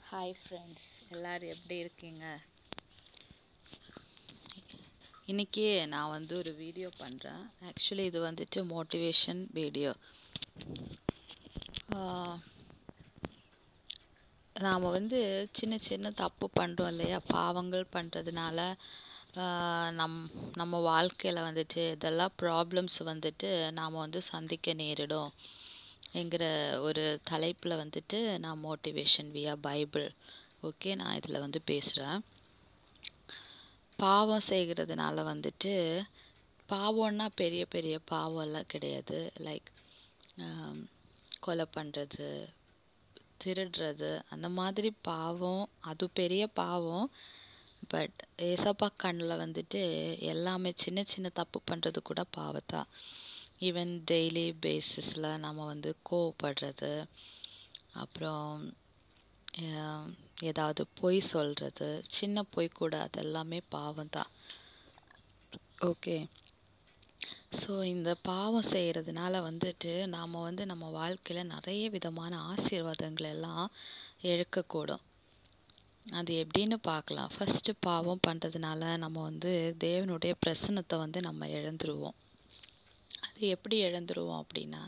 hi friends எல்லோரும் எப்படி இருக்கீங்க இன்றைக்கி நான் வந்து ஒரு வீடியோ பண்ணுறேன் ஆக்சுவலி இது வந்துட்டு மோட்டிவேஷன் வீடியோ நாம் வந்து சின்ன சின்ன தப்பு பண்ணுறோம் இல்லையா பாவங்கள் பண்ணுறதுனால நம் நம்ம வாழ்க்கையில் வந்துட்டு இதெல்லாம் ப்ராப்ளம்ஸ் வந்துட்டு நாம் வந்து சந்திக்க நேரிடும் என்கிற ஒரு தலைப்பில் வந்துட்டு நான் மோட்டிவேஷன் வியா பைபிள் ஓகே நான் இதில் வந்து பேசுகிறேன் பாவம் செய்கிறதுனால வந்துட்டு பாவம்னா பெரிய பெரிய பாவம்லாம் கிடையாது லைக் கொலை பண்ணுறது திருடுறது அந்த மாதிரி பாவம் அது பெரிய பாவம் பட் ஏசப்பா கண்ணில் வந்துட்டு எல்லாமே சின்ன சின்ன தப்பு பண்ணுறது கூட பாவத்தான் ஈவன் டெய்லி பேசிஸில் நம்ம வந்து கோவப்படுறது அப்புறம் ஏதாவது பொய் சொல்கிறது சின்ன பொய் கூட அதெல்லாமே பாவம் தான் ஓகே ஸோ இந்த பாவம் செய்கிறதுனால வந்துட்டு நாம் வந்து நம்ம வாழ்க்கையில் நிறைய விதமான ஆசீர்வாதங்கள் எல்லாம் இழக்கக்கூடும் அது எப்படின்னு பார்க்கலாம் ஃபஸ்ட்டு பாவம் பண்ணுறதுனால நம்ம வந்து தேவனுடைய பிரசனத்தை வந்து நம்ம இழந்துருவோம் அது எப்படி இழந்துருவோம் அப்படின்னா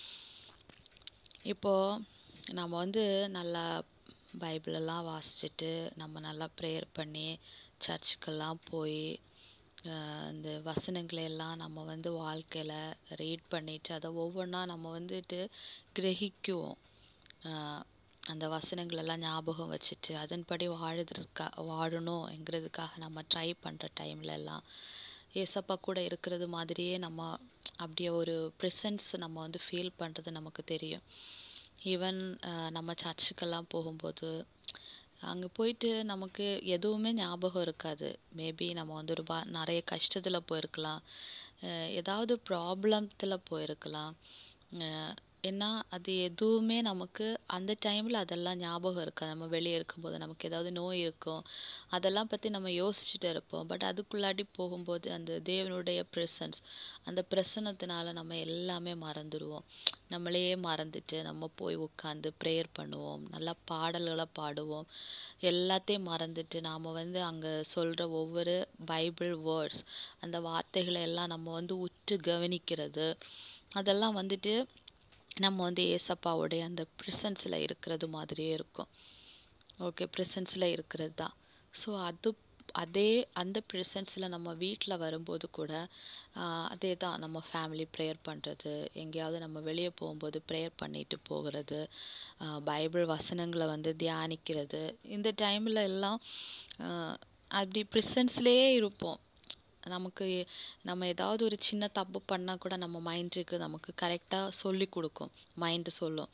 இப்போது நம்ம வந்து நல்லா பைபிளெல்லாம் வாசிச்சுட்டு நம்ம நல்லா ப்ரேயர் பண்ணி சர்ச்சுக்கெல்லாம் போய் இந்த வசனங்களை எல்லாம் நம்ம வந்து வாழ்க்கையில் ரீட் பண்ணிவிட்டு அதை ஒவ்வொன்றா நம்ம வந்துட்டு கிரகிக்குவோம் அந்த வசனங்களெல்லாம் ஞாபகம் வச்சுட்டு அதன்படி வாழுறதுக்கா வாழணுங்கிறதுக்காக நம்ம ட்ரை பண்ணுற டைம்லலாம் ஏசப்பா கூட இருக்கிறது மாதிரியே நம்ம அப்படியே ஒரு ப்ரெசன்ஸ் நம்ம வந்து ஃபீல் பண்ணுறது நமக்கு தெரியும் ஈவன் நம்ம சர்ச்சுக்கெல்லாம் போகும்போது அங்கே போயிட்டு நமக்கு எதுவுமே ஞாபகம் இருக்காது மேபி நம்ம வந்து ஒரு பா நிறைய கஷ்டத்தில் போயிருக்கலாம் ஏதாவது ப்ராப்ளத்தில் போயிருக்கலாம் ஏன்னா அது எதுவுமே நமக்கு அந்த டைமில் அதெல்லாம் ஞாபகம் இருக்காது நம்ம வெளியே இருக்கும்போது நமக்கு ஏதாவது நோய் இருக்கும் அதெல்லாம் பற்றி நம்ம யோசிச்சுட்டு இருப்போம் பட் அதுக்குள்ளாடி போகும்போது அந்த தேவனுடைய ப்ரெசன்ஸ் அந்த பிரசனத்தினால நம்ம எல்லாமே மறந்துடுவோம் நம்மளையே மறந்துட்டு நம்ம போய் உட்காந்து ப்ரேயர் பண்ணுவோம் நல்லா பாடல்களை பாடுவோம் எல்லாத்தையும் மறந்துட்டு நாம் வந்து அங்கே சொல்கிற ஒவ்வொரு பைபிள் வேர்ட்ஸ் அந்த வார்த்தைகளை எல்லாம் நம்ம வந்து உற்று கவனிக்கிறது அதெல்லாம் வந்துட்டு நம்ம வந்து ஏசப்பாவுடைய அந்த ப்ரிசன்ஸில் இருக்கிறது மாதிரியே இருக்கும் ஓகே ப்ரிசன்ஸில் இருக்கிறது தான் ஸோ அது அதே அந்த ப்ரிசன்ஸில் நம்ம வீட்டில் வரும்போது கூட அதே தான் நம்ம ஃபேமிலி ப்ரேயர் பண்ணுறது எங்கேயாவது நம்ம வெளியே போகும்போது ப்ரேயர் பண்ணிட்டு போகிறது பைபிள் வசனங்களை வந்து தியானிக்கிறது இந்த டைமில் எல்லாம் அப்படி ப்ரிசன்ஸ்லேயே இருப்போம் நமக்கு நம்ம ஏதாவது ஒரு சின்ன தப்பு பண்ணால் கூட நம்ம மைண்டுக்கு நமக்கு கரெக்டாக சொல்லி கொடுக்கும் மைண்டு சொல்லும்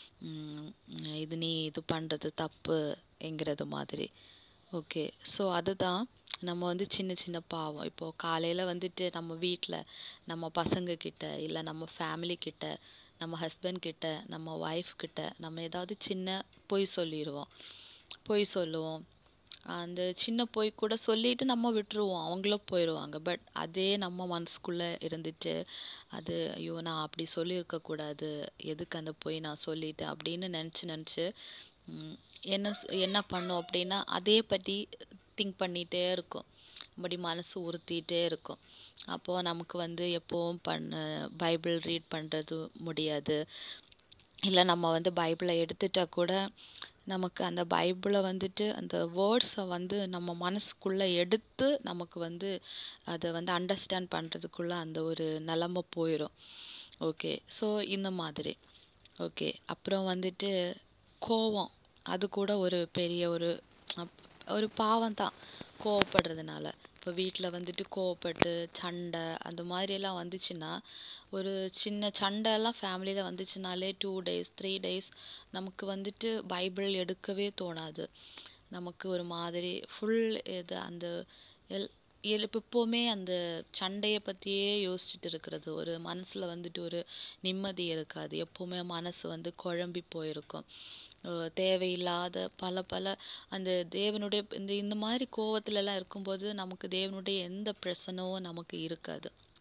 இது நீ இது பண்ணுறது தப்புங்கிறது மாதிரி ஓகே ஸோ அதுதான் நம்ம வந்து சின்ன சின்ன பாவம் இப்போது காலையில் வந்துட்டு நம்ம வீட்டில் நம்ம பசங்கக்கிட்ட இல்லை நம்ம ஃபேமிலி கிட்ட நம்ம ஹஸ்பண்ட் கிட்ட நம்ம ஒய்ஃப் கிட்ட நம்ம ஏதாவது சின்ன பொய் சொல்லிடுவோம் பொய் சொல்லுவோம் அந்த சின்ன பொய் கூட சொல்லிட்டு நம்ம விட்டுருவோம் அவங்களும் போயிடுவாங்க பட் அதே நம்ம மனசுக்குள்ளே இருந்துட்டு அது ஐயோ நான் அப்படி சொல்லியிருக்கக்கூடாது எதுக்கு அந்த பொய் நான் சொல்லிட்டேன் அப்படின்னு நினச்சி நினச்சி என்ன என்ன பண்ணோம் அப்படின்னா அதே பற்றி திங்க் பண்ணிகிட்டே இருக்கும் அப்படி மனசு உறுத்திட்டே இருக்கும் அப்போது நமக்கு வந்து எப்போவும் பண்ண பைபிள் ரீட் பண்ணுறது முடியாது இல்லை நம்ம வந்து பைபிளை எடுத்துட்டால் கூட நமக்கு அந்த பைபிளை வந்துட்டு அந்த வேர்ட்ஸை வந்து நம்ம மனசுக்குள்ளே எடுத்து நமக்கு வந்து அதை வந்து அண்டர்ஸ்டாண்ட் பண்ணுறதுக்குள்ளே அந்த ஒரு நிலமை போயிடும் ஓகே ஸோ இந்த மாதிரி ஓகே அப்புறம் வந்துட்டு கோவம் அது கூட ஒரு பெரிய ஒரு ஒரு பாவம் தான் கோவப்படுறதுனால இப்போ வீட்டில் வந்துட்டு கோவப்பட்டு சண்டை அந்த மாதிரியெல்லாம் வந்துச்சுன்னா ஒரு சின்ன சண்டைலாம் ஃபேமிலியில் வந்துச்சுனாலே டூ டேஸ் த்ரீ டேஸ் நமக்கு வந்துட்டு பைபிள் எடுக்கவே தோணாது நமக்கு ஒரு மாதிரி ஃபுல் இது அந்த எல் எப்போவுமே அந்த சண்டையை பற்றியே யோசிச்சுட்டு இருக்கிறது ஒரு மனசில் வந்துட்டு ஒரு நிம்மதி இருக்காது எப்போவுமே மனசு வந்து குழம்பி போயிருக்கும் தேவையில்லாத பல பல அந்த தேவனுடைய இந்த இந்த மாதிரி கோவத்துலலாம் இருக்கும்போது நமக்கு தேவனுடைய எந்த பிரச்சனவும் நமக்கு இருக்காது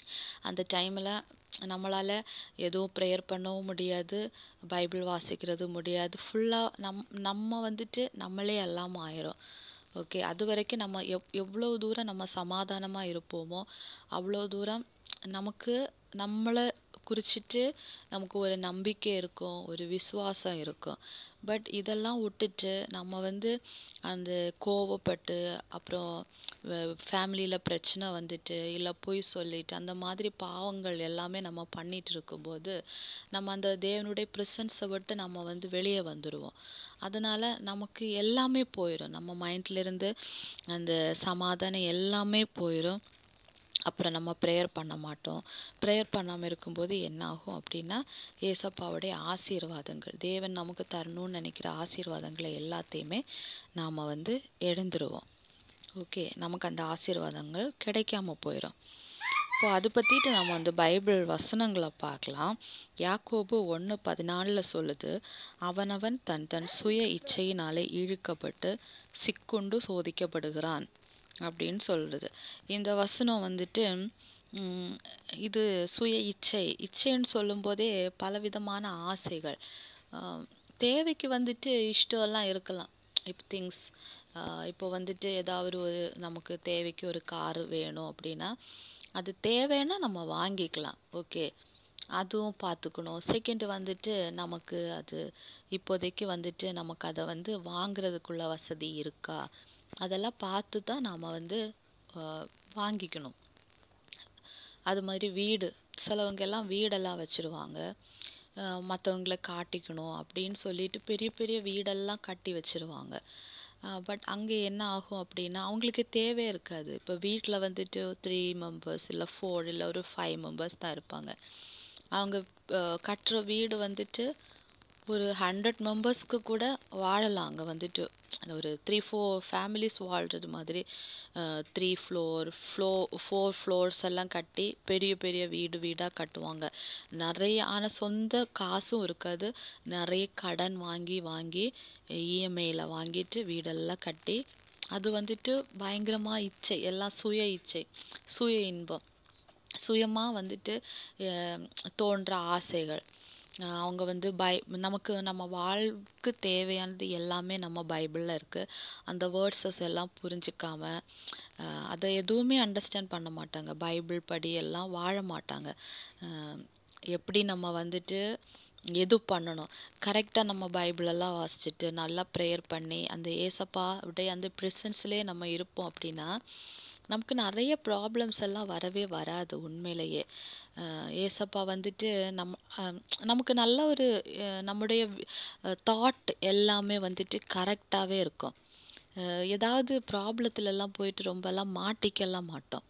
அந்த டைமில் நம்மளால் எதுவும் ப்ரேயர் பண்ணவும் முடியாது பைபிள் வாசிக்கிறது முடியாது ஃபுல்லாக நம் நம்ம வந்துட்டு நம்மளே எல்லாம் ஆயிரும் ஓகே அது வரைக்கும் நம்ம எவ் எவ்வளோ தூரம் நம்ம சமாதானமாக இருப்போமோ அவ்வளோ தூரம் நமக்கு நம்மளை குறிச்சிட்டு நமக்கு ஒரு நம்பிக்கை இருக்கும் ஒரு விசுவாசம் இருக்கும் பட் இதெல்லாம் விட்டுட்டு நம்ம வந்து அந்த கோவப்பட்டு அப்புறம் ஃபேமிலியில் பிரச்சனை வந்துட்டு இல்லை பொய் சொல்லிட்டு அந்த மாதிரி பாவங்கள் எல்லாமே நம்ம பண்ணிட்டு இருக்கும்போது நம்ம அந்த தேவனுடைய ப்ரிசன்ஸை விட்டு நம்ம வந்து வெளியே வந்துடுவோம் அதனால் நமக்கு எல்லாமே போயிடும் நம்ம மைண்ட்லேருந்து அந்த சமாதானம் எல்லாமே போயிடும் அப்புறம் நம்ம ப்ரேயர் பண்ண மாட்டோம் ப்ரேயர் பண்ணாமல் இருக்கும்போது என்ன ஆகும் அப்படின்னா ஏசப்பாவுடைய ஆசீர்வாதங்கள் தேவன் நமக்கு தரணும்னு நினைக்கிற ஆசீர்வாதங்களை எல்லாத்தையுமே நாம் வந்து இழந்துருவோம் ஓகே நமக்கு அந்த ஆசீர்வாதங்கள் கிடைக்காம போயிடும் இப்போ அது பற்றிட்டு நம்ம வந்து பைபிள் வசனங்களை பார்க்கலாம் யாக்கோபு ஒன்று பதினாலில் சொல்லுது அவனவன் தன் தன் சுய இச்சையினாலே இழுக்கப்பட்டு சிக்குண்டு சோதிக்கப்படுகிறான் அப்படின்னு சொல்கிறது இந்த வசனம் வந்துட்டு ம், இது சுய இச்சை இச்சைன்னு சொல்லும்போதே பலவிதமான ஆசைகள் ஆம், தேவைக்கு வந்துட்டு இஷ்டம்லாம் இருக்கலாம் இப்போ திங்ஸ் இப்போ வந்துட்டு ஏதாவது ஒரு நமக்கு தேவைக்கு ஒரு கார் வேணும் அப்படின்னா அது தேவைன்னா நம்ம வாங்கிக்கலாம் ஓகே அதுவும் பார்த்துக்கணும் செகண்ட் வந்துட்டு நமக்கு அது இப்போதைக்கு வந்துட்டு நமக்கு அதை வந்து வாங்குறதுக்குள்ள வசதி இருக்கா அதெல்லாம் பார்த்து தான் நாம் வந்து ஆஹ், வாங்கிக்கணும் அது மாதிரி வீடு சிலவங்க எல்லாம் வீடெல்லாம் வச்சுருவாங்க மற்றவங்கள காட்டிக்கணும் அப்படின்னு சொல்லிட்டு பெரிய பெரிய வீடெல்லாம் கட்டி வச்சுருவாங்க பட் அங்கே என்ன ஆகும் அப்படின்னா அவங்களுக்கு தேவை இருக்காது இப்போ வீட்டில் வந்துட்டு த்ரீ மெம்பர்ஸ் இல்லை ஃபோர் இல்லை ஒரு ஃபைவ் மெம்பர்ஸ் தான் இருப்பாங்க அவங்க அஹ், கட்டுற வீடு வந்துட்டு ஒரு ஹண்ட்ரட் மெம்பர்ஸ்க்கு கூட வாழலாம் அங்கே வந்துட்டு ஒரு த்ரீ ஃபோர் ஃபேமிலிஸ் வாழ்கிறது மாதிரி three floor floor four floors எல்லாம் கட்டி பெரிய பெரிய வீடு வீடாக கட்டுவாங்க நிறைய ஆனால் சொந்த காசும் இருக்காது நிறைய கடன் வாங்கி வாங்கி இஎம்ஐயில் வாங்கிட்டு வீடெல்லாம் கட்டி அது வந்துட்டு பயங்கரமாக இச்சை எல்லாம் சுய இச்சை சுய இன்பம் சுயமாக வந்துட்டு அஹ், தோன்ற ஆசைகள் அஹ் அவங்க வந்து பை நமக்கு நம்ம வாழ்வுக்கு தேவையானது எல்லாமே நம்ம பைபிளில் இருக்குது அந்த வேர்ட்ஸஸ் எல்லாம் புரிஞ்சுக்காம அஹ், அதை எதுவுமே அண்டர்ஸ்டாண்ட் பண்ண மாட்டாங்க பைபிள் படி எல்லாம் வாழ மாட்டாங்க அஹ், எப்படி நம்ம வந்துட்டு எது பண்ணணும் கரெக்டாக நம்ம பைபிளெல்லாம் வாசிச்சுட்டு நல்லா ப்ரேயர் பண்ணி அந்த ஏசப்பா அப்படியே அந்த ப்ரிசன்ஸ்லேயே நம்ம இருப்போம் அப்படின்னா நமக்கு நிறைய ப்ராப்ளம்ஸ் எல்லாம் வரவே வராது உண்மையிலேயே அஹ் ஏசப்பா வந்துட்டு நம் அஹ் நமக்கு நல்ல ஒரு அஹ் நம்முடைய தாட் எல்லாமே வந்துட்டு கரெக்டாகவே இருக்கும் அஹ் ஏதாவது ப்ராப்ளத்துல எல்லாம் போயிட்டு ரொம்பலாம் மாட்டிக்கலாம் மாட்டோம்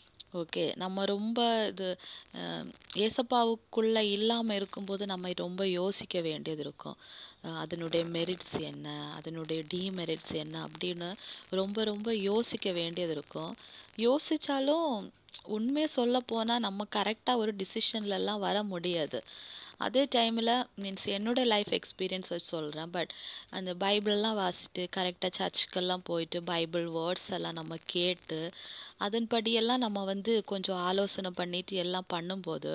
ஓகே நம்ம ரொம்ப இது அஹ், ஏசப்பாவுக்குள்ள இல்லாமல் இருக்கும்போது நம்ம ரொம்ப யோசிக்க வேண்டியது இருக்கும் அஹ், அதனுடைய மெரிட்ஸ் என்ன அதனுடைய டிமெரிட்ஸ் என்ன அப்படின்னு ரொம்ப ரொம்ப யோசிக்க வேண்டியது இருக்கும் யோசிச்சாலும் உண்மையை சொல்ல போனால் நம்ம கரெக்டாக ஒரு டிசிஷன்லலாம் வர முடியாது அதே டைமில் மீன்ஸ் என்னோட லைஃப் எக்ஸ்பீரியன்ஸ் வச்சு சொல்கிறேன் பட் அந்த பைபிளெல்லாம் வாசிட்டு கரெக்டாக சர்ச்சுக்கெல்லாம் போயிட்டு பைபிள் வேர்ட்ஸ் எல்லாம் நம்ம கேட்டு அதன்படியெல்லாம் நம்ம வந்து கொஞ்சம் ஆலோசனை பண்ணிட்டு எல்லாம் பண்ணும்போது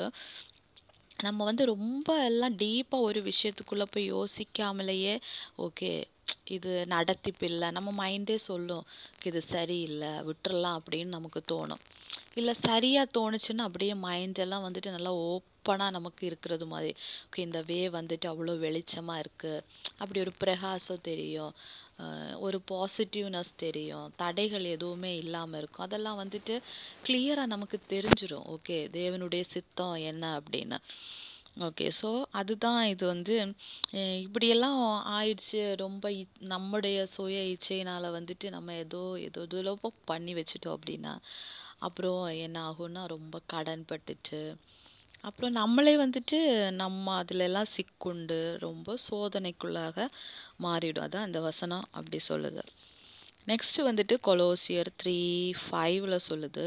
நம்ம வந்து ரொம்ப எல்லாம் டீப்பாக ஒரு விஷயத்துக்குள்ளே போய் யோசிக்காமலேயே ஓகே இது நடத்திப்பு இல்லை நம்ம மைண்டே சொல்லும் இது சரியில்லை விட்டுறலாம் அப்படின்னு நமக்கு தோணும் இல்லை சரியாக தோணுச்சுன்னா அப்படியே மைண்ட் எல்லாம் வந்துட்டு நல்லா ஓப்பனாக நமக்கு இருக்கிறது மாதிரி ஓகே இந்த வே வந்துட்டு அவ்வளோ வெளிச்சமாக இருக்குது அப்படி ஒரு பிரகாசம் தெரியும் அஹ் ஒரு பாசிட்டிவ்னஸ் தெரியும் தடைகள் எதுவுமே இல்லாமல் இருக்கும் அதெல்லாம் வந்துட்டு கிளியராக நமக்கு தெரிஞ்சிரும் ஓகே தேவனுடைய சித்தம் என்ன அப்படின்னு ஓகே ஸோ அதுதான் இது வந்து அஹ் இப்படியெல்லாம் ஆயிடுச்சு ரொம்ப இ- நம்முடைய சுய இச்சையினால் வந்துட்டு நம்ம ஏதோ ஏதோ எதுலோ பண்ணி வச்சுட்டோம் அப்படின்னா அப்புறம் என்ன ஆகும்னா ரொம்ப கடன் பட்டுச்சு அப்புறம் நம்மளே வந்துட்டு நம்ம அதுல எல்லாம் சிக்குண்டு ரொம்ப சோதனைக்குள்ளாக மாறிடும் அதான் அந்த வசனம் அப்படி சொல்லுது நெக்ஸ்ட் வந்துட்டு கொலோசியர் த்ரீ ஃபைவ்ல சொல்லுது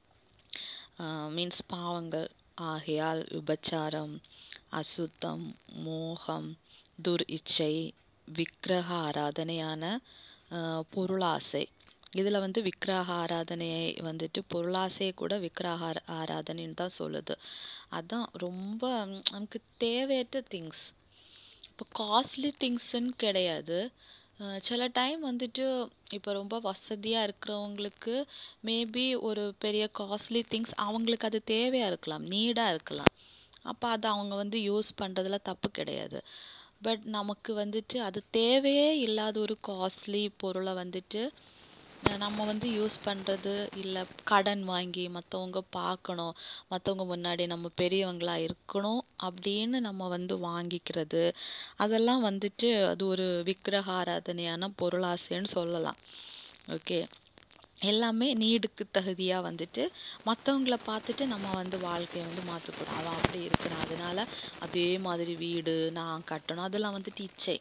மீன்ஸ் பாவங்கள் ஆகையால் விபச்சாரம் அசுத்தம் மோகம் துர் இச்சை விக்கிரக ஆராதனையான ஆஹ் பொருளாசை இதில் வந்து விக்கிரக ஆராதனையை வந்துட்டு பொருளாசையை கூட விக்கிரக ஆரா- ஆராதனைன்னு தான் சொல்லுது அதான் ரொம்ப ம், நமக்கு தேவையற்ற திங்ஸ் இப்போ காஸ்ட்லி திங்ஸ்ன்னு கிடையாது அஹ் சில டைம் வந்துட்டு இப்போ ரொம்ப வசதியாக இருக்கிறவங்களுக்கு மேபி ஒரு பெரிய காஸ்ட்லி திங்ஸ் அவங்களுக்கு அது தேவையாக இருக்கலாம் நீடாக இருக்கலாம் அப்போ அதை அவங்க வந்து யூஸ் பண்ணுறதுல தப்பு கிடையாது பட் நமக்கு வந்துட்டு அது தேவையே இல்லாத ஒரு காஸ்ட்லி பொருளை வந்துட்டு அஹ் நம்ம வந்து யூஸ் பண்ணுறது இல்லை கடன் வாங்கி மற்றவங்க பார்க்கணும் மற்றவங்க முன்னாடி நம்ம பெரியவங்களா இருக்கணும் அப்படின்னு நம்ம வந்து வாங்கிக்கிறது அதெல்லாம் வந்துட்டு அது ஒரு விக்கிரக ஆராதனையான பொருளாசைன்னு சொல்லலாம் ஓகே எல்லாமே நீடுக்கு தகுதியாக வந்துட்டு மற்றவங்கள பார்த்துட்டு நம்ம வந்து வாழ்க்கையை வந்து மாற்றக்கூடாது அவன் அப்படி இருக்கிறான் அதனால அதே மாதிரி வீடு நான் கட்டணும் அதெல்லாம் வந்துட்டு இச்சை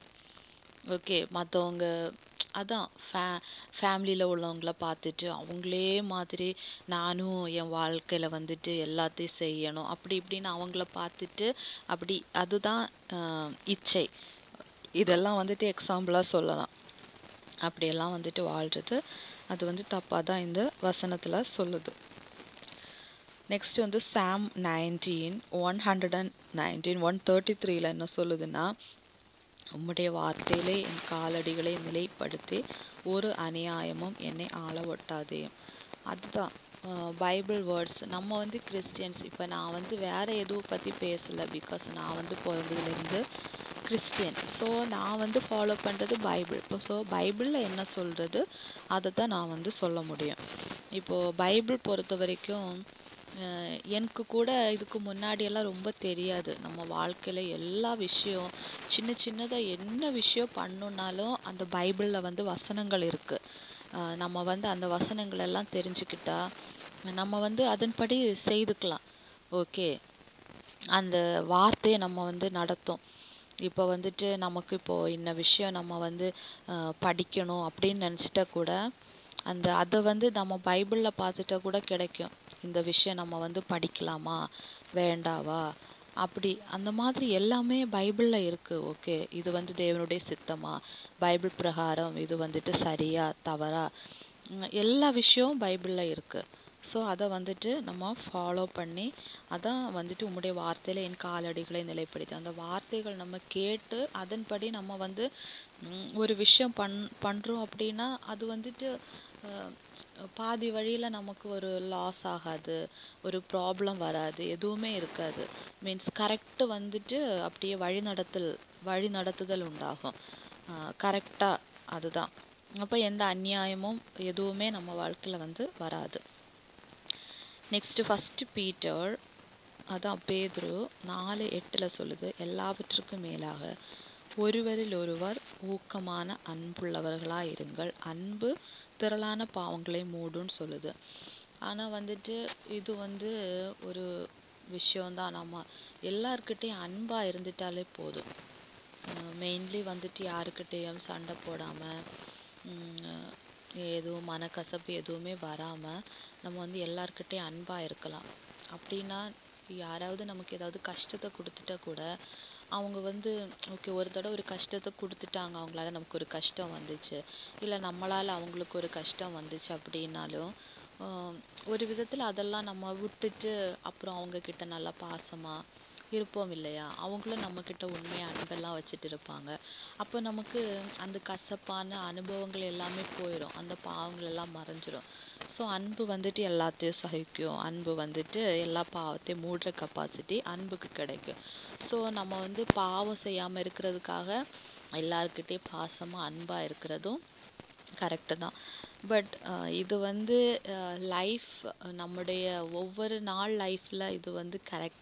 ஓகே மற்றவங்க அதான் ஃபே ஃபேமிலியில் உள்ளவங்கள பார்த்துட்டு அவங்களே மாதிரி நானும் என் வாழ்க்கையில் வந்துட்டு எல்லாத்தையும் செய்யணும் அப்படி இப்படின்னு அவங்கள பார்த்துட்டு அப்படி அதுதான் ஆஹ், இச்சை இதெல்லாம் வந்துட்டு எக்ஸாம்பிளாக சொல்லலாம் அப்படியெல்லாம் வந்துட்டு வாழ்கிறது அது வந்து தப்பாக தான் இந்த வசனத்தில் சொல்லுது நெக்ஸ்ட் வந்து psalm nineteen one hundred and nineteen one thirty த்ரீல என்ன சொல்லுதுன்னா உம்முடைய வார்த்தையிலே என் காலடிகளை நிலைப்படுத்தி ஒரு அநியாயமும் என்னை ஆள ஒட்டாதேயும் அதுதான் பைபிள் வேர்ட்ஸ் நம்ம வந்து கிறிஸ்டியன்ஸ் இப்போ நான் வந்து வேற எதுவும் பற்றி பேசலை பிகாஸ் நான் வந்து பிறந்ததுலேருந்து கிறிஸ்டியன் ஸோ நான் வந்து ஃபாலோ பண்ணுறது பைபிள் இப்போ ஸோ பைபிளில் என்ன சொல்கிறது அதை தான் நான் வந்து சொல்ல முடியும் இப்போது பைபிள் பொறுத்த வரைக்கும் அஹ் எனக்கு கூட இதுக்கு முன்னாடியெல்லாம் ரொம்ப தெரியாது நம்ம வாழ்க்கையில் எல்லா விஷயம் சின்ன சின்னதாக என்ன விஷயம் பண்ணணுன்னாலும் அந்த பைபிளில் வந்து வசனங்கள் இருக்குது நம்ம வந்து அந்த வசனங்கள் எல்லாம் தெரிஞ்சுக்கிட்டா நம்ம வந்து அதன்படி செய்துக்கலாம் ஓகே அந்த வார்த்தையை நம்ம வந்து நடத்தும் இப்போ வந்துட்டு நமக்கு இப்போ இன்ன விஷயம் நம்ம வந்து அஹ், படிக்கணும் அப்படின்னு நினச்சிட்டா கூட அந்த அதை வந்து நம்ம பைபிளில் பார்த்துட்டா கூட கிடைக்கும் இந்த விஷயம் நம்ம வந்து படிக்கலாமா வேண்டாவா அப்படி அந்த மாதிரி எல்லாமே பைபிளில் இருக்குது ஓகே இது வந்து தேவனுடைய சித்தமா பைபிள் பிரகாரம் இது வந்துட்டு சரியா தவறா உம், எல்லா விஷயமும் பைபிளில் இருக்குது ஸோ அதை வந்துட்டு நம்ம ஃபாலோ பண்ணி அதான் வந்துட்டு உம்முடைய வார்த்தையில் என் காலடிகளை நிலைப்படுத்தி அந்த வார்த்தைகள் நம்ம கேட்டு அதன்படி நம்ம வந்து ம், ஒரு விஷயம் பண் பண்ணுறோம் அப்படின்னா அது வந்துட்டு அஹ், பாதி வழியில் நமக்கு ஒரு லாஸ் ஆகாது ஒரு ப்ராப்ளம் வராது எதுவுமே இருக்காது மீன்ஸ் கரெக்டு வந்துட்டு அப்படியே வழி நடத்தல் வழி நடத்துதல் உண்டாகும் கரெக்டாக அதுதான் அப்போ எந்த அநியாயமும் எதுவுமே நம்ம வாழ்க்கையில் வந்து வராது நெக்ஸ்ட்டு ஃபஸ்ட்டு பீட்டர் அதான் பேதுரு நாலு எட்டில் சொல்லுது எல்லாவற்றுக்கும் மேலாக ஒருவரில் ஒருவர் ஊக்கமான அன்புள்ளவர்களாக இருங்கள் அன்பு திரளான பாவங்களை மூடுன்னு சொல்லுது ஆனால் வந்துட்டு இது வந்து ஒரு விஷயம்தான் நம்ம எல்லார்கிட்டேயும் அன்பாக இருந்துட்டாலே போதும் மெயின்லி வந்துட்டு யாருக்கிட்டேயும் சண்டை போடாமல் எதுவும் மனக்கசப்பு எதுவுமே வராமல் நம்ம வந்து எல்லார்கிட்டேயும் அன்பாக இருக்கலாம் அப்படின்னா யாராவது நமக்கு ஏதாவது கஷ்டத்தை கொடுத்துட்டா கூட அவங்க வந்து ஓகே ஒரு தடவை ஒரு கஷ்டத்தை கொடுத்துட்டாங்க அவங்களால நமக்கு ஒரு கஷ்டம் வந்துச்சு இல்லை நம்மளால் அவங்களுக்கு ஒரு கஷ்டம் வந்துச்சு அப்படின்னாலும் ஆஹ் ஒரு விதத்தில் அதெல்லாம் நம்ம விட்டுட்டு அப்புறம் அவங்க கிட்ட நல்லா பாசமாக இருப்போம் இல்லையா அவங்களும் நம்மக்கிட்ட உண்மையாக அன்பெல்லாம் வச்சுட்டு இருப்பாங்க அப்போ நமக்கு அந்த கசப்பான அனுபவங்கள் எல்லாமே போயிடும் அந்த பாவங்கள் எல்லாம் மறைஞ்சிரும் ஸோ அன்பு வந்துட்டு எல்லாத்தையும் சகிக்கும் அன்பு வந்துட்டு எல்லா பாவத்தையும் மூடுற கெப்பாசிட்டி அன்புக்கு கிடைக்கும் ஸோ நம்ம வந்து பாவம் செய்யாமல் இருக்கிறதுக்காக எல்லாருக்கிட்டேயும் பாசமாக அன்பாக இருக்கிறதும் கரெக்டு தான் பட் இது வந்து லைஃப் நம்முடைய ஒவ்வொரு நாள் லைஃப்பில் இது வந்து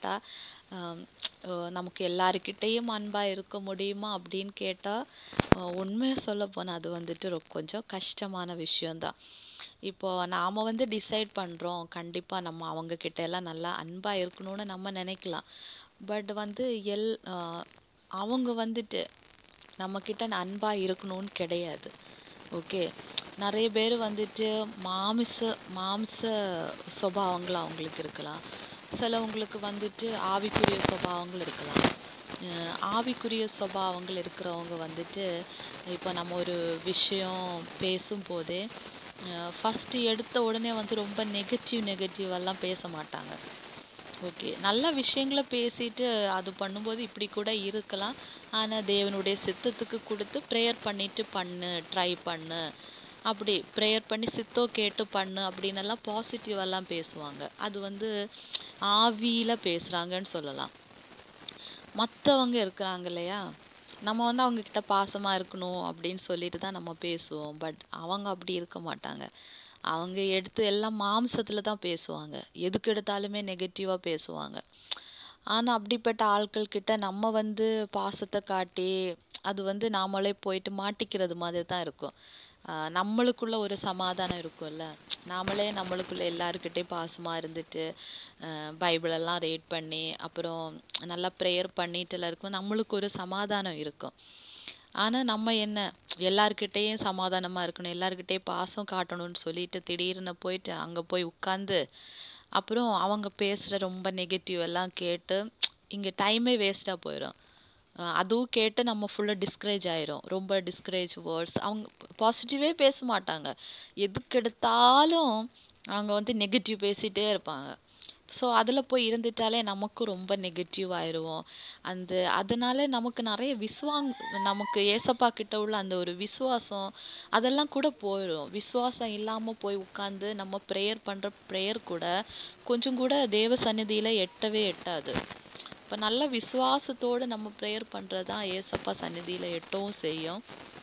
கரெக்டாக நமக்கு எல்லாருக்கிட்டேயும் அன்பாக இருக்க முடியுமா அப்படின்னு கேட்டால் உண்மையை சொல்ல போனால் அது வந்துட்டு ரொ- கொஞ்சம் கஷ்டமான விஷயம்தான் இப்போ நாம் வந்து டிசைட் பண்ணுறோம் கண்டிப்பாக நம்ம அவங்க கிட்ட எல்லாம் நல்லா அன்பாக இருக்கணும்னு நம்ம நினைக்கலாம் பட் வந்து எல் அஹ் அவங்க வந்துட்டு நம்மக்கிட்ட அன்பாக இருக்கணும்னு கிடையாது ஓகே நிறைய பேர் வந்துட்டு மாமிச மாம்ச சுபாவங்கள் அவங்களுக்கு இருக்கலாம் சிலவங்களுக்கு வந்துட்டு ஆவிக்குரிய சுபாவங்கள் இருக்கலாம் அஹ் ஆவிக்குரிய சுபாவங்கள் இருக்கிறவங்க வந்துட்டு இப்போ நம்ம ஒரு விஷயம் பேசும்போதே ஃபஸ்ட்டு எடுத்த உடனே வந்து ரொம்ப நெகட்டிவ் நெகட்டிவெல்லாம் பேச மாட்டாங்க ஓகே நல்ல விஷயங்கள பேசிட்டு அது பண்ணும்போது இப்படி கூட இருக்கலாம் ஆனால் தேவனுடைய சித்தத்துக்கு கொடுத்து ப்ரேயர் பண்ணிட்டு பண்ணு ட்ரை பண்ணு அப்படி ப்ரேயர் பண்ணி சித்தம் கேட்டு பண்ணு அப்படின்னு எல்லாம் பாசிட்டிவெல்லாம் பேசுவாங்க அது வந்து ஆவியில் பேசுகிறாங்கன்னு சொல்லலாம் மற்றவங்க இருக்கிறாங்க இல்லையா நம்ம வந்து அவங்க கிட்ட பாசமாக இருக்கணும் அப்படின்னு சொல்லிட்டு தான் நம்ம பேசுவோம் பட் அவங்க அப்படி இருக்க மாட்டாங்க அவங்க எடுத்து எல்லாம் மாம்சத்தில் தான் பேசுவாங்க எதுக்கு எடுத்தாலுமே நெகட்டிவாக பேசுவாங்க ஆனால் அப்படிப்பட்ட ஆட்கள் கிட்ட நம்ம வந்து பாசத்தை காட்டி அது வந்து நாமளே போயிட்டு மாட்டிக்கிறது மாதிரி தான் இருக்கும் ஆஹ் நம்மளுக்குள்ள ஒரு சமாதானம் இருக்கும்ல நாமளே நம்மளுக்குள்ள எல்லாருக்கிட்டையும் பாசமாக இருந்துட்டு ஆஹ் பைபிளெல்லாம் ரீட் பண்ணி அப்புறம் நல்லா ப்ரேயர் பண்ணிட்டுல இருக்கும் நம்மளுக்கு ஒரு சமாதானம் இருக்கும் ஆனால் நம்ம என்ன எல்லார்கிட்டேயும் சமாதானமாக இருக்கணும் எல்லார்கிட்டேயும் பாசம் காட்டணும்னு சொல்லிட்டு திடீர்னு போயிட்டு அங்கே போய் உட்காந்து அப்புறம் அவங்க பேசுகிற ரொம்ப நெகட்டிவ் எல்லாம் கேட்டு இங்கே டைமே வேஸ்ட்டாக போயிடும் அஹ் அதுவும் கேட்டு நம்ம ஃபுல்லாக டிஸ்கரேஜ் ஆயிரும் ரொம்ப டிஸ்கரேஜ் வேர்ட்ஸ் அவங்க பாசிட்டிவே பேச மாட்டாங்க எதுக்கு எடுத்தாலும் அவங்க வந்து நெகட்டிவ் பேசிகிட்டே இருப்பாங்க ஸோ அதில் போய் இருந்துட்டாலே நமக்கும் ரொம்ப நெகட்டிவ் ஆயிடுவோம் அந்த அதனால நமக்கு நிறைய விசுவாங் நமக்கு ஏசப்பா கிட்ட உள்ள அந்த ஒரு விசுவாசம் அதெல்லாம் கூட போயிடும் விசுவாசம் இல்லாமல் போய் உட்காந்து நம்ம ப்ரேயர் பண்ணுற ப்ரேயர் கூட கொஞ்சம் கூட தேவ சந்நிதியில் எட்டவே எட்டாது இப்போ நல்ல விசுவாசத்தோடு நம்ம ப்ரேயர் பண்ணுறது தான் ஏசப்பா சந்நிதியில் எட்டவும் செய்யும்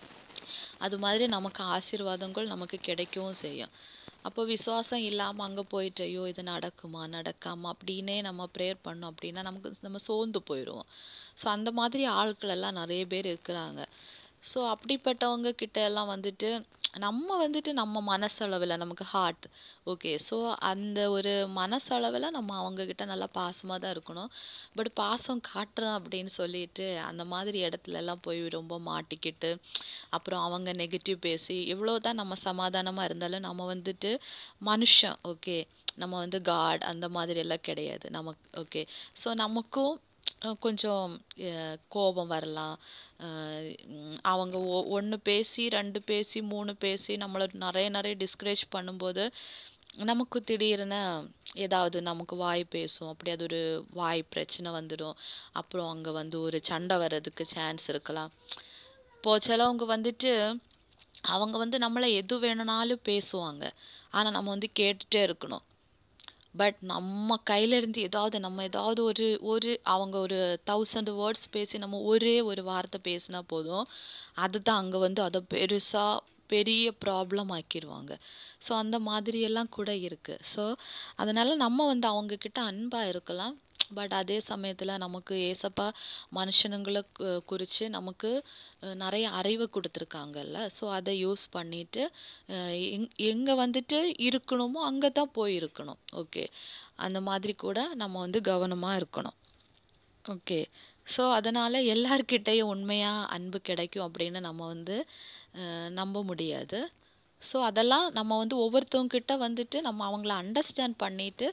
அது மாதிரி நமக்கு ஆசீர்வாதங்கள் நமக்கு கிடைக்கவும் செய்யும் அப்போ விசுவாசம் இல்லாமல் அங்கே போயிட்டு ஐயோ இது நடக்குமா நடக்காமா அப்படின்னே நம்ம ப்ரேயர் பண்ணோம் அப்படின்னா நமக்கு நம்ம சோர்ந்து போயிடுவோம் ஸோ அந்த மாதிரி ஆட்கள் எல்லாம் நிறைய பேர் இருக்கிறாங்க ஸோ அப்படிப்பட்டவங்க கிட்ட எல்லாம் வந்துட்டு நம்ம வந்துட்டு நம்ம மனசளவில் நமக்கு ஹார்ட் ஓகே ஸோ அந்த ஒரு மனசளவில் நம்ம அவங்க கிட்ட நல்லா பாசமாக தான் இருக்கணும் பட் பாசம் காட்டுறோம் அப்படின்னு சொல்லிட்டு அந்த மாதிரி இடத்துல எல்லாம் போய் ரொம்ப மாட்டிக்கிட்டு அப்புறம் அவங்க நெகட்டிவ் பேசி எவ்வளோ தான் நம்ம சமாதானமாக இருந்தாலும் நம்ம வந்துட்டு மனுஷன் ஓகே நம்ம வந்து காட் அந்த மாதிரி எல்லாம் கிடையாது நமக்கு ஓகே ஸோ நமக்கும் அஹ் கொஞ்சம் அஹ் கோபம் வரலாம் அஹ் உம் அவங்க ஒ ஒன்று பேசி ரெண்டு பேசி மூணு பேசி நம்மளை நிறைய நிறைய டிஸ்கரேஜ் பண்ணும்போது நமக்கு திடீர்னு ஏதாவது நமக்கு வாய் பேசும் அப்படி அது ஒரு வாய் பிரச்சனை வந்துடும் அப்புறம் அங்கே வந்து ஒரு சண்டை வர்றதுக்கு சான்ஸ் இருக்கலாம் இப்போ சிலவங்க வந்துட்டு அவங்க வந்து நம்மளை எது வேணும்னாலும் பேசுவாங்க ஆனால் நம்ம வந்து கேட்டுட்டே இருக்கணும் பட் நம்ம கையில இருந்து ஏதாவது நம்ம ஏதாவது ஒரு ஒரு அவங்க ஒரு தௌசண்ட் வேர்ட்ஸ் பேசி நம்ம ஒரே ஒரு வார்த்தை பேசினா போதும் அதுதான் அங்கே வந்து அதை பெருசாக பெரிய ப்ராப்ளம் ஆக்கிடுவாங்க ஸோ அந்த மாதிரி எல்லாம் கூட இருக்குது ஸோ அதனால் நம்ம வந்து அவங்கக்கிட்ட அன்பாக இருக்கலாம் பட் அதே சமயத்தில் நமக்கு ஏசப்பா மனுஷனுங்களை கு- குறித்து நமக்கு அஹ், நிறைய அறிவு கொடுத்துருக்காங்கல்ல ஸோ அதை யூஸ் பண்ணிட்டு அஹ், எங் எங்கே வந்துட்டு இருக்கணுமோ அங்கே தான் போய் இருக்கணும் ஓகே அந்த மாதிரி கூட நம்ம வந்து கவனமாக இருக்கணும் ஓகே ஸோ அதனால் எல்லார்கிட்டேயும் உண்மையாக அன்பு கிடைக்கும் அப்படின்னு நம்ம வந்து அஹ், நம்ப முடியாது ஸோ அதெல்லாம் நம்ம வந்து ஒவ்வொருத்தவங்க கிட்ட வந்துட்டு நம்ம அவங்கள அண்டர்ஸ்டாண்ட் பண்ணிட்டு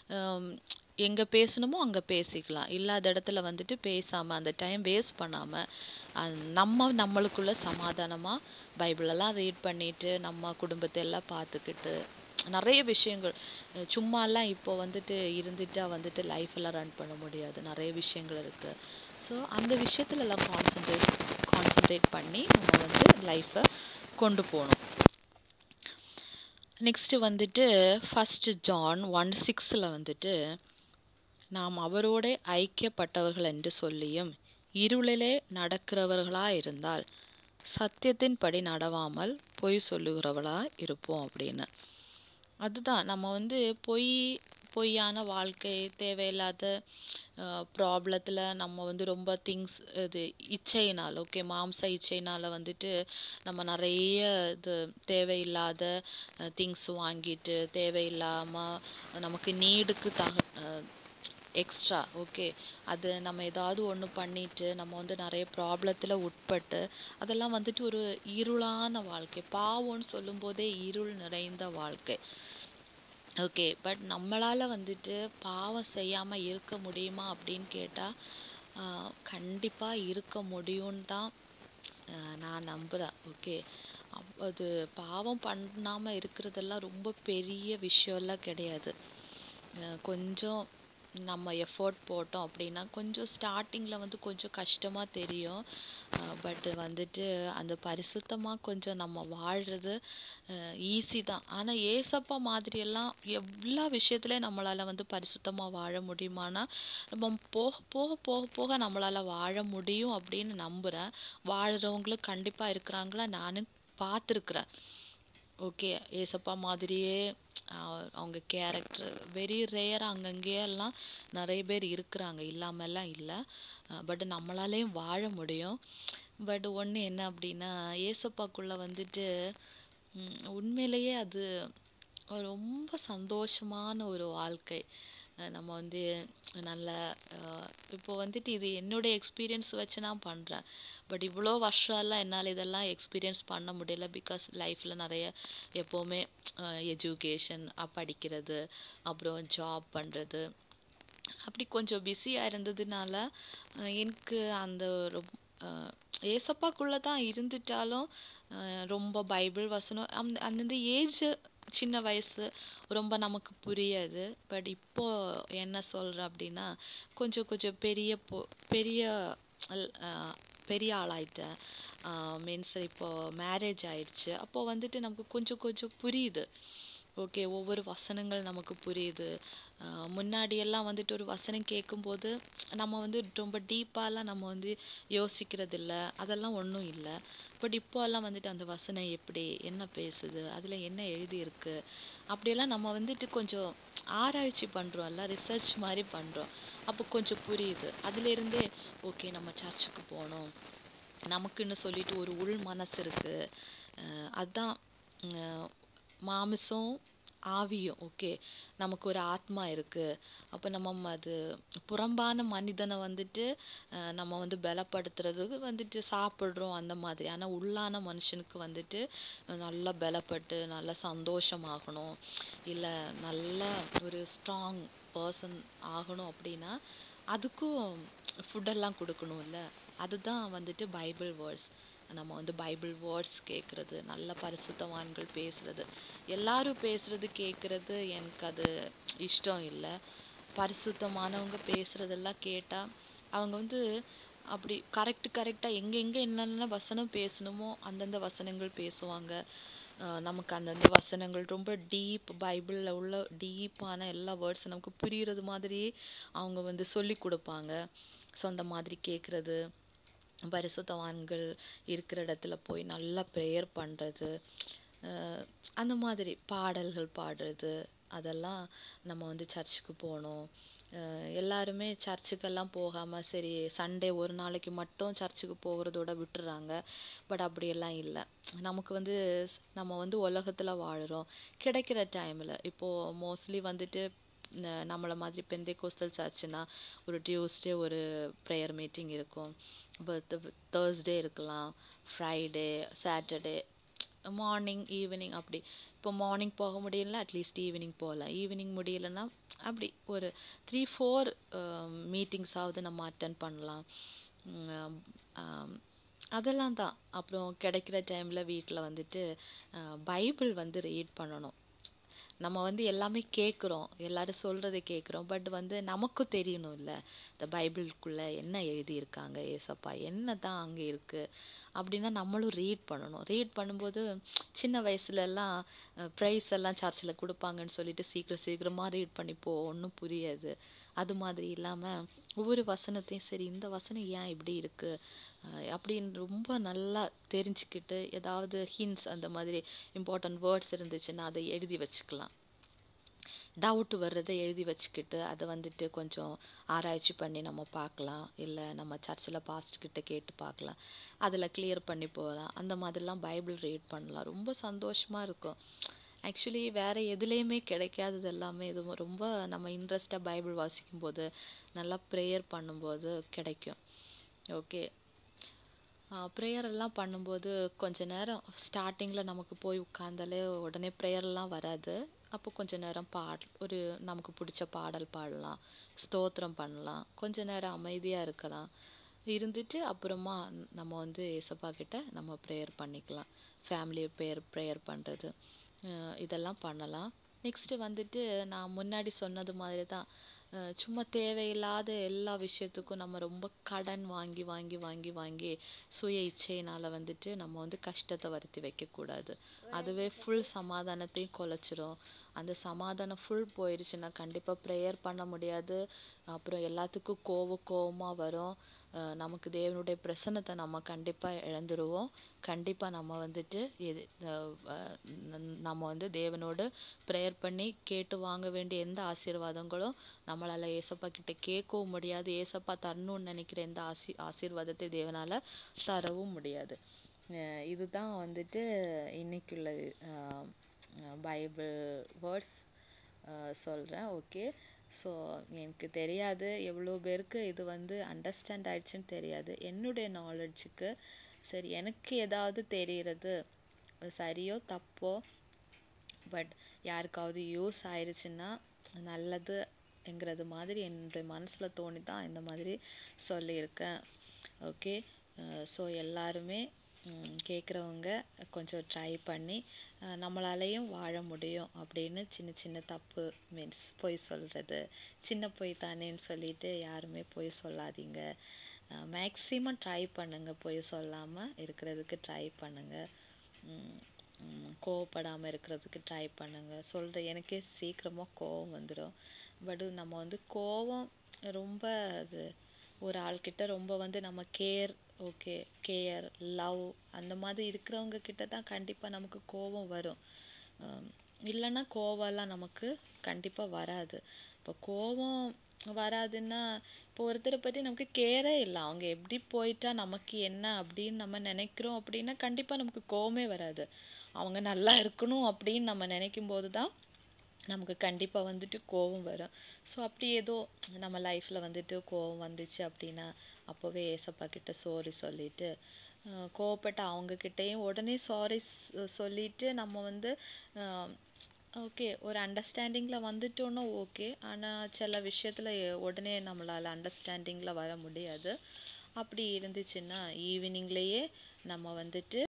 எங்கே பேசணுமோ அங்கே பேசிக்கலாம் இல்லாத இடத்துல வந்துட்டு பேசாமல் அந்த டைம் வேஸ்ட் பண்ணாமல் நம்ம நம்மளுக்குள்ள சமாதானமாக பைபிளெல்லாம் ரீட் பண்ணிட்டு நம்ம குடும்பத்தை எல்லாம் பார்த்துக்கிட்டு நிறைய விஷயங்கள் அஹ் சும்மாலாம் இப்போ வந்துட்டு இருந்துட்டா வந்துட்டு லைஃப் எல்லாம் ரன் பண்ண முடியாது நிறைய விஷயங்கள் இருக்குது ஸோ அந்த விஷயத்துல எல்லாம் கான்சென்ட்ரேட் கான்சென்ட்ரேட் பண்ணி நம்ம வந்து லைஃப்பை கொண்டு போகணும் நெக்ஸ்ட்டு வந்துட்டு ஃபஸ்ட்டு ஜான் ஒன் சிக்ஸில் வந்துட்டு நாம் அவரோட ஐக்கியப்பட்டவர்கள் என்று சொல்லியும் இருளிலே நடக்கிறவர்களாக இருந்தால் சத்தியத்தின்படி நடவாமல் பொய் சொல்லுகிறவளா இருப்போம் அப்படின்னு அதுதான் நம்ம வந்து பொய் பொய்யான வாழ்க்கை தேவையில்லாத ப்ராப்ளத்தில் நம்ம வந்து ரொம்ப திங்ஸ் இது இச்சையினால் ஓகே மாம்ச இச்சையினால் வந்துட்டு நம்ம நிறைய இது தேவையில்லாத திங்ஸ் வாங்கிட்டு தேவையில்லாமல் நமக்கு நீடுக்கு தக எக்ஸ்ட்ரா ஓகே அது நம்ம ஏதாவது ஒன்று பண்ணிட்டு நம்ம வந்து நிறைய ப்ராப்ளத்தில் உட்பட்டு அதெல்லாம் வந்துட்டு ஒரு இருளான வாழ்க்கை பாவம்னு சொல்லும்போதே இருள் நிறைந்த வாழ்க்கை ஓகே பட் நம்மளால் வந்துட்டு பாவம் செய்யாமல் இருக்க முடியுமா அப்படின்னு கேட்டால் கண்டிப்பாக இருக்க முடியும்னு தான் ஆஹ் நான் நம்புகிறேன் ஓகே அப் அது பாவம் பண்ணாமல் இருக்கிறதெல்லாம் ரொம்ப பெரிய விஷயம்லாம் கிடையாது அஹ் கொஞ்சம் நம்ம எஃபோர்ட் போட்டோம் அப்படின்னா கொஞ்சம் ஸ்டார்டிங்கில் வந்து கொஞ்சம் கஷ்டமாக தெரியும் பட் வந்துட்டு அந்த பரிசுத்தமாக கொஞ்சம் நம்ம வாழ்கிறது ஈஸி தான் ஆனால் ஏசப்பா மாதிரியெல்லாம் எல்லா விஷயத்துலையும் நம்மளால் வந்து பரிசுத்தமாக வாழ முடியுமானா நம்ம போக போக போக போக நம்மளால் வாழ முடியும் அப்படின்னு நம்புகிறேன் வாழ்கிறவங்களும் கண்டிப்பாக இருக்கிறாங்களா நானும் பார்த்துருக்குறேன் ஓகே ஏசப்பா மாதிரியே அஹ் அவங்க கேரக்டர் வெரி ரேர் அங்கங்கே எல்லாம் நிறைய பேர் இருக்கிறாங்க இல்லாமல்லாம் இல்லை பட் நம்மளாலேயும் வாழ முடியும் பட் ஒன்று என்ன அப்படின்னா ஏசப்பாக்குள்ளே வந்துட்டு ம், உண்மையிலேயே அது ரொம்ப சந்தோஷமான ஒரு வாழ்க்கை அஹ் நம்ம வந்து நல்ல அஹ் இப்போ வந்துட்டு இது என்னுடைய எக்ஸ்பீரியன்ஸ் வச்சு நான் பண்ணுறேன் பட் இவ்வளோ வருஷம்லாம் என்னால் இதெல்லாம் எக்ஸ்பீரியன்ஸ் பண்ண முடியல பிகாஸ் லைஃப்பில் நிறைய எப்போவுமே எஜுகேஷன் படிக்கிறது அப்புறம் ஜாப் பண்ணுறது அப்படி கொஞ்சம் பிஸியாக இருந்ததுனால அஹ் எனக்கு அந்த ரொம் அஹ் ஏசப்பாக்குள்ளே தான் இருந்துட்டாலும் அஹ் ரொம்ப பைபிள் வசனம் அந்த அந்தந்த ஏஜ் சின்ன வயசு ரொம்ப நமக்கு புரியாது பட் இப்போ என்ன சொல்கிறேன் அப்படின்னா கொஞ்சம் கொஞ்சம் பெரிய பொ பெரிய அல்- அஹ் பெரிய ஆளாயிட்டேன் மீன்ஸ் இப்போ மேரேஜ் ஆயிடுச்சு அப்போ வந்துட்டு நமக்கு கொஞ்சம் கொஞ்சம் புரியுது ஓகே ஒவ்வொரு வசனங்கள் நமக்கு புரியுது ஆஹ் முன்னாடி எல்லாம் வந்துட்டு ஒரு வசனம் கேட்கும்போது நம்ம வந்து ரொம்ப டீப்பாலாம் நம்ம வந்து யோசிக்கிறது இல்ல அதெல்லாம் ஒன்றும் இல்லை பட் இப்போ எல்லாம் வந்துட்டு அந்த வசனம் எப்படி என்ன பேசுது அதில் என்ன எழுதியிருக்கு அப்படியெல்லாம் நம்ம வந்துட்டு கொஞ்சம் ஆராய்ச்சி பண்ணுறோம்ல ரிசர்ச் மாதிரி பண்ணுறோம் அப்போ கொஞ்சம் புரியுது அதுலேருந்தே ஓகே நம்ம சர்ச்சுக்கு போகணும் நமக்குன்னு சொல்லிட்டு ஒரு உள் மனசு இருக்கு அஹ் அதான் அஹ் மாமிசம் ஆவியும் ஓகே நமக்கு ஒரு ஆத்மா இருக்கு அப்போ நம்ம ம- அது புறம்பான மனிதனை வந்துட்டு அஹ் நம்ம வந்து பலப்படுத்துறதுக்கு வந்துட்டு சாப்பிட்றோம் அந்த மாதிரி ஆனால் உள்ளான மனுஷனுக்கு வந்துட்டு நல்லா பலப்பட்டு நல்லா சந்தோஷமாகணும் இல்லை நல்ல ஒரு ஸ்ட்ராங் பர்சன் ஆகணும் அப்படின்னா அதுக்கும் ஃபுட்டெல்லாம் கொடுக்கணும்ல அதுதான் வந்துட்டு பைபிள் வேர்ட்ஸ் நம்ம வந்து பைபிள் வேர்ட்ஸ் கேட்குறது நல்ல பரிசுத்தவான்கள் பேசுறது எல்லாரும் பேசுறது கேட்குறது எனக்கு அது இஷ்டம் இல்லை பரிசுத்தமானவங்க பேசுறதெல்லாம் கேட்டால் அவங்க வந்து அப்படி கரெக்ட் கரெக்டாக எங்கெங்கே என்னென்ன வசனம் பேசணுமோ அந்தந்த வசனங்கள் பேசுவாங்க அஹ் நமக்கு அந்தந்த வசனங்கள் ரொம்ப டீப் பைபிளில் உள்ள டீப்பான எல்லா வேர்ட்ஸ் நமக்கு புரியுறது மாதிரி அவங்க வந்து சொல்லி கொடுப்பாங்க ஸோ அந்த மாதிரி கேட்குறது பரிசுத்தவான்கள் இருக்கிற இடத்துல போய் நல்லா ப்ரேயர் பண்ணுறது அந்த மாதிரி பாடல்கள் பாடுறது அதெல்லாம் நம்ம வந்து சர்ச்சுக்கு போகணும் அஹ் எல்லாருமே சர்ச்சுக்கெல்லாம் போகாமல் சரி சண்டே ஒரு நாளைக்கு மட்டும் சர்ச்சுக்கு போகிறதோட விட்டுறாங்க பட் அப்படியெல்லாம் இல்லை நமக்கு வந்து ஸ்- நம்ம வந்து உலகத்தில் வாழுறோம் கிடைக்கிற டைமில் இப்போது மோஸ்ட்லி வந்துட்டு ந- நம்மள மாதிரி பெந்தை கோஸ்டல் சர்ச்சுனா ஒரு டியூஸ்டே ஒரு ப்ரேயர் மீட்டிங் இருக்கும் இப்போ தேர்ஸ்டே இருக்கலாம் ஃப்ரைடே சாட்டர்டே மார்னிங் ஈவினிங் அப்படி இப்போ மார்னிங் போக முடியலனா அட்லீஸ்ட் ஈவினிங் போகலாம் ஈவினிங் முடியலன்னா அப்படி ஒரு த்ரீ ஃபோர் மீட்டிங்ஸாவது நம்ம அட்டன் பண்ணலாம் உம், ஆம், அதெல்லாம் தான் அப்புறம் கிடைக்கிற டைமில் வீட்டில் வந்துட்டு அஹ், பைபிள் வந்து ரீட் பண்ணணும் நம்ம வந்து எல்லாமே கேட்குறோம் எல்லாரும் சொல்கிறத கேட்குறோம் பட் வந்து நமக்கும் தெரியணும் இல்லை இந்த பைபிளுக்குள்ளே என்ன எழுதியிருக்காங்க ஏசப்பா என்ன தான் அங்கே இருக்குது அப்படின்னா நம்மளும் ரீட் பண்ணணும் ரீட் பண்ணும்போது சின்ன வயசுலலாம் ப்ரைஸ் எல்லாம் சர்ச்சில் கொடுப்பாங்கன்னு சொல்லிட்டு சீக்கிரம் சீக்கிரமாக ரீட் பண்ணிப்போ ஒன்றும் புரியாது அது மாதிரி இல்லாமல் ஒவ்வொரு வசனத்தையும் சரி இந்த வசனம் ஏன் இப்படி இருக்குது அப்படின்னு ரொம்ப நல்லா தெரிஞ்சுக்கிட்டு ஏதாவது ஹின்ஸ் அந்த மாதிரி இம்பார்ட்டன்ட் வேர்ட்ஸ் இருந்துச்சுன்னா அதை எழுதி வச்சுக்கலாம் டவுட் வர்றதை எழுதி வச்சுக்கிட்டு அதை வந்துட்டு கொஞ்சம் ஆராய்ச்சி பண்ணி நம்ம பார்க்கலாம் இல்லை நம்ம சர்ச்சில் பாஸ்ட் கிட்ட கேட்டு பார்க்கலாம் அதில் கிளியர் பண்ணி போகலாம் அந்த மாதிரிலாம் பைபிள் ரீட் பண்ணலாம் ரொம்ப சந்தோஷமாக இருக்கும் ஆக்சுவலி வேறு எதுலேயுமே கிடைக்காதது எல்லாமே இது ரொம்ப நம்ம இன்ட்ரெஸ்டாக பைபிள் வாசிக்கும்போது நல்லா ப்ரேயர் பண்ணும்போது கிடைக்கும் ஓகே ப்ரேயர் எல்லாம் பண்ணும்போது கொஞ்ச நேரம் ஸ்டார்டிங்கில் நமக்கு போய் உட்காந்தாலே உடனே ப்ரேயர்லாம் வராது அப்போ கொஞ்ச நேரம் பாட் ஒரு நமக்கு பிடிச்ச பாடல் பாடலாம் ஸ்தோத்திரம் பண்ணலாம் கொஞ்ச நேரம் அமைதியாக இருக்கலாம் இருந்துட்டு அப்புறமா நம்ம வந்து ஏசப்பா கிட்ட நம்ம ப்ரேயர் பண்ணிக்கலாம் ஃபேமிலி ப்ரேயர் ப்ரேயர் பண்ணுறது இதெல்லாம் பண்ணலாம் நெக்ஸ்ட்டு வந்துட்டு நான் முன்னாடி சொன்னது மாதிரி தான் அஹ் சும்மா தேவையில்லாத எல்லா விஷயத்துக்கும் நம்ம ரொம்ப கடன் வாங்கி வாங்கி வாங்கி வாங்கி சுய இச்சையினால் வந்துட்டு நம்ம வந்து கஷ்டத்தை வருத்தி வைக்கக்கூடாது அதுவே ஃபுல் சமாதானத்தையும் குலைச்சிரும் அந்த சமாதானம் ஃபுல் போயிடுச்சுன்னா கண்டிப்பாக ப்ரேயர் பண்ண முடியாது அப்புறம் எல்லாத்துக்கும் கோவ கோவமாக வரும் அஹ் நமக்கு தேவனுடைய பிரசன்னத்தை நம்ம கண்டிப்பாக இழந்துருவோம் கண்டிப்பாக நம்ம வந்துட்டு இது அஹ் அஹ் ந- நம்ம வந்து தேவனோடு ப்ரேயர் பண்ணி கேட்டு வாங்க வேண்டிய எந்த ஆசீர்வாதங்களும் நம்மளால் ஏசப்பா கிட்ட கேட்கவும் முடியாது ஏசப்பா தரணும்னு நினைக்கிற எந்த ஆசி ஆசீர்வாதத்தை தேவனால் தரவும் முடியாது அஹ் இதுதான் வந்துட்டு இன்னைக்குள்ள அஹ், அஹ் பைபிள் வேர்ட்ஸ் சொல்கிறேன் ஓகே ஸோ எனக்கு தெரியாது எவ்வளோ பேருக்கு இது வந்து அண்டர்ஸ்டாண்ட் ஆயிடுச்சுன்னு தெரியாது என்னுடைய நாலேஜுக்கு சரி எனக்கு ஏதாவது தெரிகிறது சரியோ தப்போ பட் யாருக்காவது யூஸ் ஆயிருச்சுன்னா நல்லதுங்கிறது மாதிரி என்னுடைய மனசில் தோணி தான் இந்த மாதிரி சொல்லியிருக்கேன் ஓகே ஸோ எல்லாருமே கேட்குறவங்க கொஞ்சம் ட்ரை பண்ணி அஹ், நம்மளாலையும் வாழ முடியும் அப்படின்னு சின்ன சின்ன தப்பு மீன்ஸ் பொய் சொல்கிறது சின்ன பொய் தானேன்னு சொல்லிட்டு யாருமே பொய் சொல்லாதீங்க மேக்ஸிமம் ட்ரை பண்ணுங்கள் பொய் சொல்லாமல் இருக்கிறதுக்கு ட்ரை பண்ணுங்கள் கோவப்படாமல் இருக்கிறதுக்கு ட்ரை பண்ணுங்கள் சொல்கிற எனக்கே சீக்கிரமாக கோவம் வந்துடும் பட் நம்ம வந்து கோவம் ரொம்ப அது ஒரு ஆள்கிட்ட ரொம்ப வந்து நம்ம கேர் ஓகே கேர் லவ் அந்த மாதிரி இருக்கிறவங்க கிட்ட தான் கண்டிப்பாக நமக்கு கோபம் வரும் ஆம், இல்லைன்னா கோவம்லாம் நமக்கு கண்டிப்பாக வராது இப்போ கோபம் வராதுன்னா இப்போ ஒருத்தரை பற்றி நமக்கு கேரே இல்லை அவங்க எப்படி போயிட்டா நமக்கு என்ன அப்படின்னு நம்ம நினைக்கிறோம் அப்படின்னா கண்டிப்பாக நமக்கு கோவமே வராது அவங்க நல்லா இருக்கணும் அப்படின்னு நம்ம நினைக்கும் போது தான் நமக்கு கண்டிப்பாக வந்துட்டு கோவம் வரும் ஸோ அப்படி ஏதோ நம்ம லைஃப்பில் வந்துட்டு கோவம் வந்துச்சு அப்படின்னா அப்போவே ஏசப்பா கிட்ட சாரி சொல்லிட்டு அஹ், கோவப்பட்ட அவங்கக்கிட்டேயும் உடனே சாரி சொல்லிட்டு நம்ம வந்து ஓகே ஒரு அண்டர்ஸ்டாண்டிங்கில் வந்துட்டோன்னா ஓகே ஆனால் சில விஷயத்தில் உடனே நம்மளால் அண்டர்ஸ்டாண்டிங்கில் வர முடியாது அப்படி இருந்துச்சுன்னா ஈவினிங்லேயே நம்ம வந்துட்டு